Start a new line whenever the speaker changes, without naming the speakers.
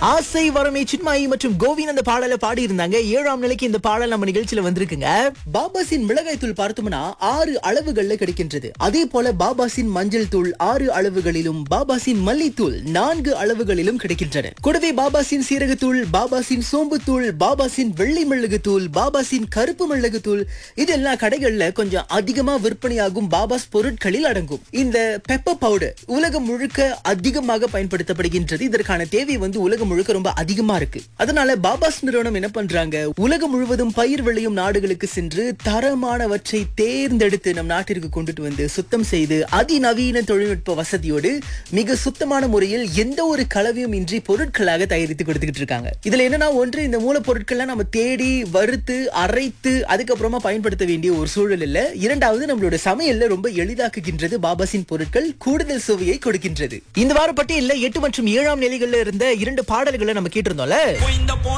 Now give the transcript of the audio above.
ஆசை வரமே சின்மாயி மற்றும் கோவின் அந்த பாடலை பாடி இருந்தாங்க ஏழாம் நிலைக்கு இந்த பாடல் நம்ம நிகழ்ச்சியில வந்திருக்குங்க பாபாசின் மிளகாய் தூள் பார்த்தோம்னா ஆறு அளவுகள்ல கிடைக்கின்றது அதே போல பாபாசின் மஞ்சள் தூள் ஆறு அளவுகளிலும் பாபாசின் மல்லித்தூள் நான்கு அளவுகளிலும் கிடைக்கின்றன கூடவே பாபாசின் சீரகத்தூள் பாபாசின் சோம்பு தூள் பாபாசின் வெள்ளை மிளகு தூள் பாபாசின் கருப்பு மிளகு தூள் இதெல்லாம் கடைகள்ல கொஞ்சம் அதிகமா விற்பனையாகும் பாபாஸ் பொருட்களில் அடங்கும் இந்த பெப்பர் பவுடர் உலகம் முழுக்க அதிகமாக பயன்படுத்தப்படுகின்றது இதற்கான தேவை வந்து உலகம் முழுக்க ரொம்ப அதிகமா இருக்கு அதனால பாபாஸ் நிறுவனம் என்ன பண்றாங்க உலகம் முழுவதும் பயிர் விளையும் நாடுகளுக்கு சென்று தரமானவற்றை தேர்ந்தெடுத்து நம் நாட்டிற்கு கொண்டுட்டு வந்து சுத்தம் செய்து அதிநவீன தொழில்நுட்ப வசதியோடு மிக சுத்தமான முறையில் எந்த ஒரு கலவையும் இன்றி பொருட்களாக தயாரித்து கொடுத்துக்கிட்டு இருக்காங்க இதுல என்னன்னா ஒன்று இந்த மூலப்பொருட்கள்லாம் நம்ம தேடி வறுத்து அரைத்து அதுக்கப்புறமா பயன்படுத்த வேண்டிய ஒரு சூழல் இல்ல இரண்டாவது நம்மளோட சமையல்ல ரொம்ப எளிதாக்குகின்றது பாபாசின் பொருட்கள் கூடுதல் சுவையை கொடுக்கின்றது இந்த வார பட்டியல்ல எட்டு மற்றும் ஏழாம் நிலைகள்ல இருந்த இரண்டு பாடல்களை நம்ம கேட்டிருந்தோம்ல